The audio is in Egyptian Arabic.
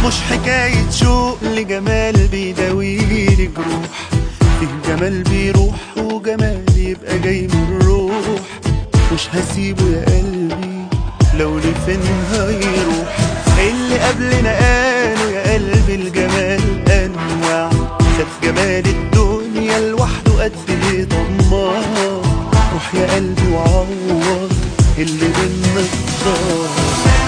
مش حكاية شوق لجمال بيداويلي جروح فيه جمال بيروح وجمال يبقى جاي من الروح مش هسيبه يا قلبي لو لفين هيروح اللي قبلنا قالوا يا قلبي الجمال انواع شاف جمال الدنيا لوحده قد ايه طماع روح يا قلبي وعوض اللي بينا ضاع